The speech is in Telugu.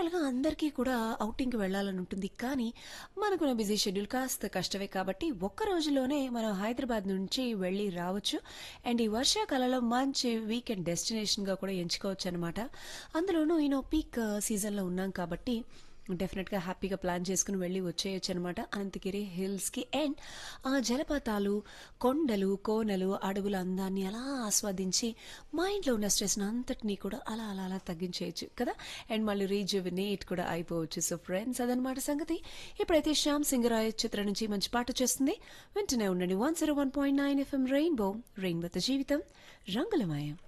నార్మల్‌గా అందరికీ కూడా ఔటింగ్‌కి వెళ్ళాలని ఉంటుంది. కానీ మనకున్న బిజీ షెడ్యూల్ కాస్త కష్టమే కాబట్టి ఒక్క రోజులోనే మనం హైదరాబాద్ నుంచి వెళ్ళి రావచ్చు. అండ్ ఈ వర్షాకాలంలో మంచి వీకెండ్ డెస్టినేషన్‌గా కూడా ఎంచుకోవచ్చనమాట. అందులోనూ యూనో పీక్ సీజన్‌లో ఉన్నాం కాబట్టి డెఫినెట్‌గా హ్యాపీగా ప్లాన్ చేసుకొని వెళ్ళి వచ్చేయొచ్చనమాట అనంతగిరి హిల్స్‌కి. అండ్ ఆ జలపాతాలు, కొండలు, కోనలు, అడవుల అందాన్ని అలా ఆస్వాదించి మైండ్‌లో ఉన్న స్ట్రెస్‌ని అంతటిని కూడా అలా అలా అలా తగ్గించేయొచ్చు కదా! అండ్ మళ్ళీ రీజువినేట్ కూడా అయిపోవచ్చు. సో ఫ్రెండ్స్ అదనమాట సంగతి. ఇప్పుడైతే 'శ్యామ్ సింగరాయ్' చిత్రం నుంచి మంచి పాట వచ్చేస్తుంది. వింటూనే ఉండండి 101.9 ఎఫ్ఎం రెయిన్బో రెయిన్బోతో జీవితం రంగులమయం.